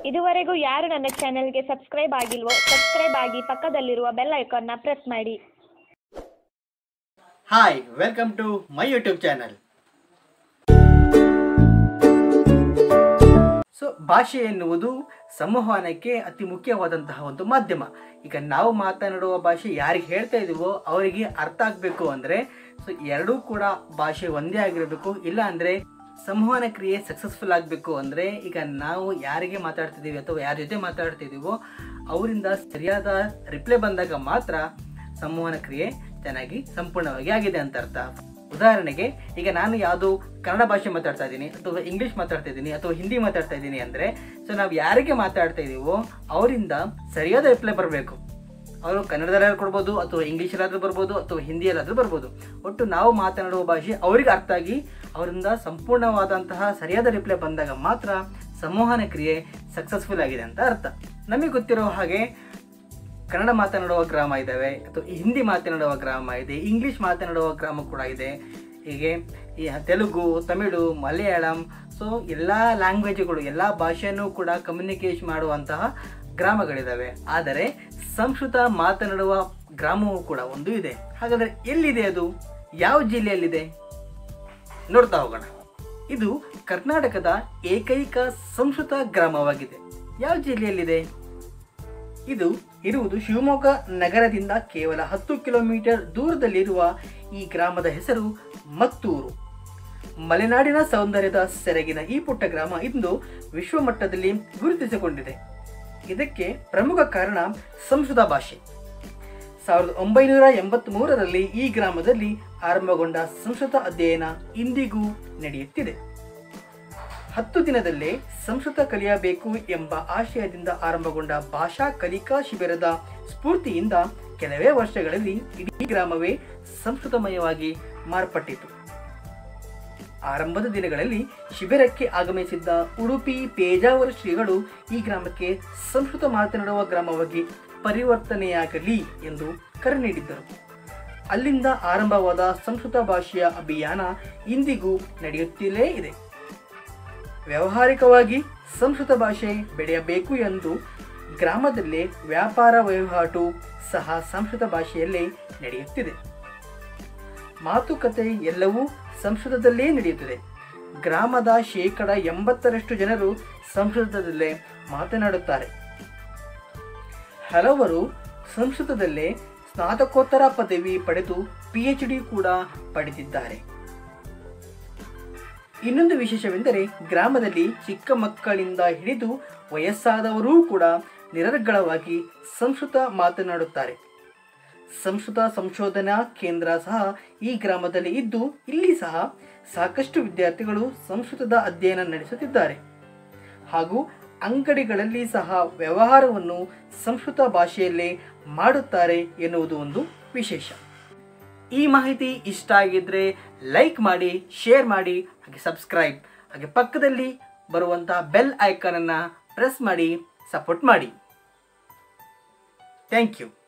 ಇದುವರೆಗೂ ಯಾರು ನನ್ನ ಚಾನೆಲ್ಗೆ ಸಬ್ಸ್ಕ್ರೈಬ್ ಆಗಿಲ್ವೋ ಸಬ್ಸ್ಕ್ರೈಬ್ ಆಗಿ ಪಕ್ಕದಲ್ಲಿರುವ ಬೆಲ್ ಐಕಾನ್ನ ಪ್ರೆಸ್ ಮಾಡಿ hi welcome to my YouTube channel so ಭಾಷೆ ಎನ್ನುವುದು ಸಂವಹನಕ್ಕೆ ಅತಿ ಮುಖ್ಯವಾದಂತಹ ಒಂದು ಮಾಧ್ಯಮ ಈಗ ನಾವು ಮಾತನಾಡುವ ಭಾಷೆ ಯಾರಿಗೆ ಹೇಳ್ತಾ ಇದೀವೋ ಅವರಿಗೆ ಅರ್ಥ ಆಗಬೇಕು ಅಂದರೆ ಸೊ ಎರಡೂ ಕೂಡ ಭಾಷೆ ಒಂದೇ ಆಗಿರಬೇಕು ಇಲ್ಲ ಅಂದರೆ ಸಂವಹನ ಕ್ರಿಯೆ ಸಕ್ಸಸ್ಫುಲ್ ಆಗಬೇಕು ಅಂದರೆ ಈಗ ನಾವು ಯಾರಿಗೆ ಮಾತಾಡ್ತಿದ್ದೀವಿ ಅಥವಾ ಯಾರ ಜೊತೆ ಮಾತಾಡ್ತಿದ್ದೀವೋ ಅವರಿಂದ ಸರಿಯಾದ ರಿಪ್ಲೈ ಬಂದಾಗ ಮಾತ್ರ ಸಂವಹನ ಕ್ರಿಯೆ ಚೆನ್ನಾಗಿ ಸಂಪೂರ್ಣವಾಗಿ ಆಗಿದೆ ಅಂತ ಅರ್ಥ ಉದಾಹರಣೆಗೆ ಈಗ ನಾನು ಯಾವುದು ಕನ್ನಡ ಭಾಷೆ ಮಾತಾಡ್ತಾ ಇದ್ದೀನಿ ಅಥವಾ ಇಂಗ್ಲೀಷ್ ಮಾತಾಡ್ತಾ ಇದ್ದೀನಿ ಅಥವಾ ಹಿಂದಿ ಮಾತಾಡ್ತಾ ಇದ್ದೀನಿ ಅಂದರೆ ಸೊ ನಾವು ಯಾರಿಗೆ ಮಾತಾಡ್ತಾ ಇದ್ದೀವೋ ಅವರಿಂದ ಸರಿಯಾದ ರಿಪ್ಲೈ ಬರಬೇಕು ಅವರು ಕನ್ನಡದಲ್ಲಾದ್ರೂ ಕೊಡ್ಬೋದು ಅಥವಾ ಇಂಗ್ಲೀಷಲ್ಲಾದ್ರೂ ಬರ್ಬೋದು ಅಥವಾ ಹಿಂದಿಯಲ್ಲಾದ್ರೂ ಬರ್ಬೋದು ಒಟ್ಟು ನಾವು ಮಾತನಾಡುವ ಭಾಷೆ ಅವರಿಗೆ ಅರ್ಥ ಆಗಿ ಅವರಿಂದ ಸಂಪೂರ್ಣವಾದಂತಹ ಸರಿಯಾದ ರಿಪ್ಲೈ ಬಂದಾಗ ಮಾತ್ರ ಸಂವಹನ ಕ್ರಿಯೆ ಸಕ್ಸಸ್ಫುಲ್ ಆಗಿದೆ ಅಂತ ಅರ್ಥ ನಮಗೆ ಗೊತ್ತಿರೋ ಹಾಗೆ ಕನ್ನಡ ಮಾತನಾಡುವ ಗ್ರಾಮ ಇದ್ದಾವೆ ಅಥವಾ ಹಿಂದಿ ಮಾತನಾಡುವ ಗ್ರಾಮ ಇದೆ ಇಂಗ್ಲೀಷ್ ಮಾತನಾಡುವ ಗ್ರಾಮ ಕೂಡ ಇದೆ ಹೀಗೆ ಈ ತೆಲುಗು ತಮಿಳು ಮಲಯಾಳಂ ಸೊ ಎಲ್ಲ ಲ್ಯಾಂಗ್ವೇಜ್ಗಳು ಎಲ್ಲ ಭಾಷೆಯನ್ನು ಕೂಡ ಕಮ್ಯುನಿಕೇಶನ್ ಮಾಡುವಂತಹ ಗ್ರಾಮಗಳಿದ್ದಾವೆ ಆದರೆ ಸಂಸ್ಕೃತ ಮಾತನಾಡುವ ಗ್ರಾಮವೂ ಕೂಡ ಒಂದು ಇದೆ ಹಾಗಾದರೆ ಎಲ್ಲಿದೆ ಅದು ಯಾವ ಜಿಲ್ಲೆಯಲ್ಲಿದೆ ನೋಡ್ತಾ ಹೋಗೋಣ ಇದು ಕರ್ನಾಟಕದ ಏಕೈಕ ಸಂಸ್ಕೃತ ಗ್ರಾಮವಾಗಿದೆ ಯಾವ ಜಿಲ್ಲೆಯಲ್ಲಿದೆ ಇದು ಇರುವುದು ಶಿವಮೊಗ್ಗ ನಗರದಿಂದ ಕೇವಲ ಹತ್ತು ಕಿಲೋಮೀಟರ್ ದೂರದಲ್ಲಿರುವ ಈ ಗ್ರಾಮದ ಹೆಸರು ಮತ್ತೂರು ಮಲೆನಾಡಿನ ಸೌಂದರ್ಯದ ಸೆರಗಿನ ಈ ಪುಟ್ಟ ಗ್ರಾಮ ಇಂದು ವಿಶ್ವಮಟ್ಟದಲ್ಲಿ ಗುರುತಿಸಿಕೊಂಡಿದೆ ಇದಕ್ಕೆ ಪ್ರಮುಖ ಕಾರಣ ಸಂಸ್ಕೃತ ಭಾಷೆ ಸಾವಿರದ ಒಂಬೈನೂರ ಎಂಬತ್ತ್ ಮೂರರಲ್ಲಿ ಈ ಗ್ರಾಮದಲ್ಲಿ ಆರಂಭಗೊಂಡ ಸಂಸ್ಕೃತ ಅಧ್ಯಯನ ಇಂದಿಗೂ ನಡೆಯುತ್ತಿದೆ ಹತ್ತು ದಿನದಲ್ಲೇ ಸಂಸ್ಕೃತ ಕಲಿಯಬೇಕು ಎಂಬ ಆಶಯದಿಂದ ಆರಂಭಗೊಂಡ ಭಾಷಾ ಕಲಿಕಾ ಶಿಬಿರದ ಸ್ಫೂರ್ತಿಯಿಂದ ಕೆಲವೇ ವರ್ಷಗಳಲ್ಲಿ ಇಡೀ ಗ್ರಾಮವೇ ಸಂಸ್ಕೃತಮಯವಾಗಿ ಮಾರ್ಪಟ್ಟಿತು ಆರಂಭದ ದಿನಗಳಲ್ಲಿ ಶಿಬಿರಕ್ಕೆ ಆಗಮಿಸಿದ್ದ ಉಡುಪಿ ಪೇಜಾವರ ಶ್ರೀಗಳು ಈ ಗ್ರಾಮಕ್ಕೆ ಸಂಸ್ಕೃತ ಮಾತನಾಡುವ ಗ್ರಾಮವಾಗಿ ಪರಿವರ್ತನೆಯಾಗಲಿ ಎಂದು ಕರೆ ನೀಡಿದ್ದರು ಅಲ್ಲಿಂದ ಆರಂಭವಾದ ಸಂಸ್ಕೃತ ಭಾಷೆಯ ಅಭಿಯಾನ ಇಂದಿಗೂ ನಡೆಯುತ್ತಲೇ ಇದೆ ವ್ಯಾವಹಾರಿಕವಾಗಿ ಸಂಸ್ಕೃತ ಭಾಷೆ ಬೆಳೆಯಬೇಕು ಎಂದು ಗ್ರಾಮದಲ್ಲೇ ವ್ಯಾಪಾರ ವಹಿವಾಟು ಸಹ ಸಂಸ್ಕೃತ ಭಾಷೆಯಲ್ಲೇ ನಡೆಯುತ್ತಿದೆ ಮಾತುಕತೆ ಎಲ್ಲವೂ ಸಂಸ್ಕೃತದಲ್ಲೇ ನಡೆಯುತ್ತದೆ ಗ್ರಾಮದ ಶೇಕಡ ಎಂಬತ್ತರಷ್ಟು ಜನರು ಸಂಸ್ಕೃತದಲ್ಲೇ ಮಾತನಾಡುತ್ತಾರೆ ಹಲವರು ಸಂಸ್ಕೃತದಲ್ಲೇ ಸ್ನಾತಕೋತ್ತರ ಪದವಿ ಪಡೆದು ಪಿ ಎಚ್ ಡಿ ಕೂಡ ಪಡೆದಿದ್ದಾರೆ ಇನ್ನೊಂದು ವಿಶೇಷವೆಂದರೆ ಗ್ರಾಮದಲ್ಲಿ ಚಿಕ್ಕ ಮಕ್ಕಳಿಂದ ಹಿಡಿದು ವಯಸ್ಸಾದವರೂ ಕೂಡ ನಿರರ್ಗಳವಾಗಿ ಸಂಸ್ಕೃತ ಮಾತನಾಡುತ್ತಾರೆ ಸಂಸ್ಕೃತ ಸಂಶೋಧನಾ ಕೇಂದ್ರ ಸಹ ಈ ಗ್ರಾಮದಲ್ಲಿ ಇದ್ದು ಇಲ್ಲಿ ಸಹ ಸಾಕಷ್ಟು ವಿದ್ಯಾರ್ಥಿಗಳು ಸಂಸ್ಕೃತದ ಅಧ್ಯಯನ ನಡೆಸುತ್ತಿದ್ದಾರೆ ಹಾಗೂ ಅಂಗಡಿಗಳಲ್ಲಿ ಸಹ ವ್ಯವಹಾರವನ್ನು ಸಂಸ್ಕೃತ ಭಾಷೆಯಲ್ಲೇ ಮಾಡುತ್ತಾರೆ ಎನ್ನುವುದು ಒಂದು ವಿಶೇಷ ಈ ಮಾಹಿತಿ ಇಷ್ಟ ಆಗಿದ್ರೆ ಲೈಕ್ ಮಾಡಿ ಶೇರ್ ಮಾಡಿ ಹಾಗೆ ಸಬ್ಸ್ಕ್ರೈಬ್ ಹಾಗೆ ಪಕ್ಕದಲ್ಲಿ ಬರುವಂತಹ ಬೆಲ್ ಐಕಾನನ್ನು ಪ್ರೆಸ್ ಮಾಡಿ ಸಪೋರ್ಟ್ ಮಾಡಿ ಥ್ಯಾಂಕ್ ಯು